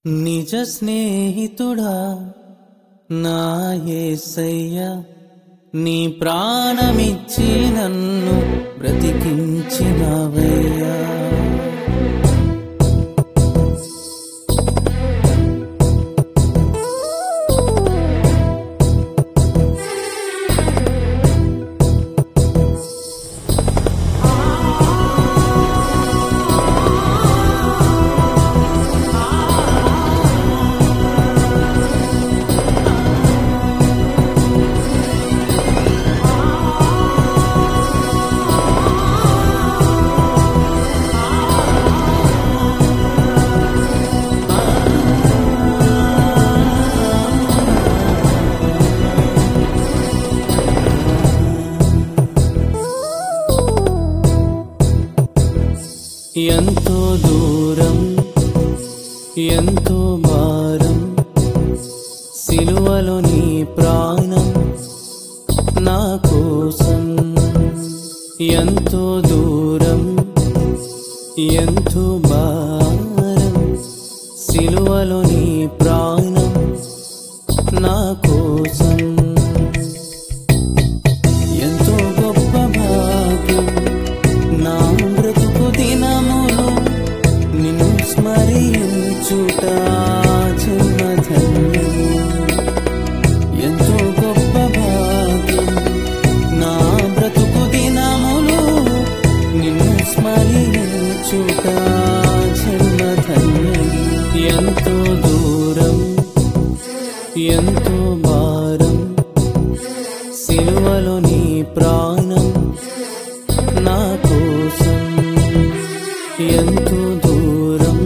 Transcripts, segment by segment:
నిజ స్నేహితుడా నా యేసయ్యా నీ ప్రాణమిచ్చి నన్ను బ్రతికించినవయ్యా ఎంతో దూరం ఎంతో భారం సిలువలో నీ ప్రాణం నా కోసం ఎంతో దూరం ఎంతో భారం సిలువలో నీ ప్రాణం నా కోసం ఎంతో గొప్ప భాగ్యం నా బ్రతుకు దినములు నిన్ను స్మరించుట జన్మధన్యము ఎంతో గొప్ప భాగ్యం నా బ్రతుకు దినములు నిన్ను స్మరించుట జన్మధన్యం ఎంతో దూరం ఎంతో భారం సిలువలో నీ ప్రాణం నా కోసం ఎంతో దూరం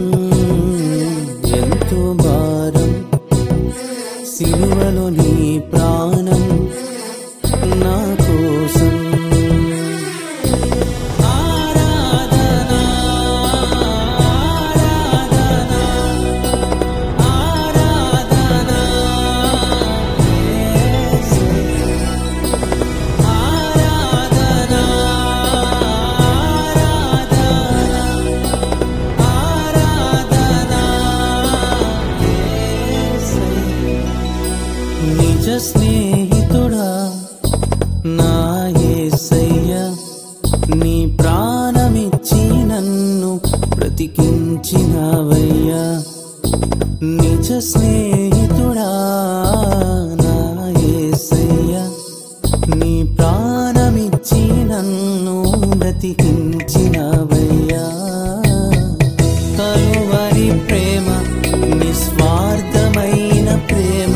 ఎంతో భారం సిలువలో నీ ప్రాణం నా కోసం ఆరాధనా ఆరాధనా ఆరాధనా యేసయ్యా ఆరాధనా ఆరాధనా ఆరాధనా యేసయ్యా నిజ స్నేహితుడా నా యేసయ్యా నీ ప్రాణమిచ్చి నన్ను బ్రతికించినవయ్యా నిజ స్నేహితుడా నా యేసయ్యా నీ ప్రాణమిచ్చి నన్ను బ్రతికించినవయ్యా కలువరి ప్రేమ నిస్వార్థమైన ప్రేమ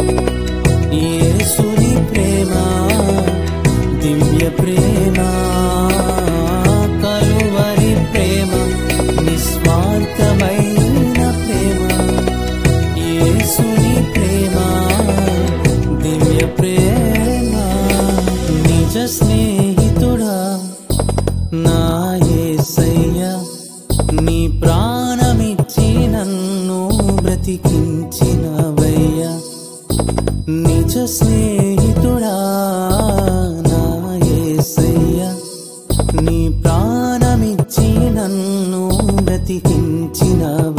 యేసుని ప్రేమ దివ్య ప్రేమ కలువరి ప్రేమ నిస్వార్థమైన ప్రేమ యేసుని ప్రేమ దివ్య ప్రేమ నిజ స్నేహితుడా నా యేసయ్యా నీ ప్రాణమిచ్చి నన్ను బ్రతికించినవయ్యా నిజ స్నేహితుడా నా యేసయ్యా నీ ప్రాణమిచ్చి నన్ను బ్రతికించినవయ్యా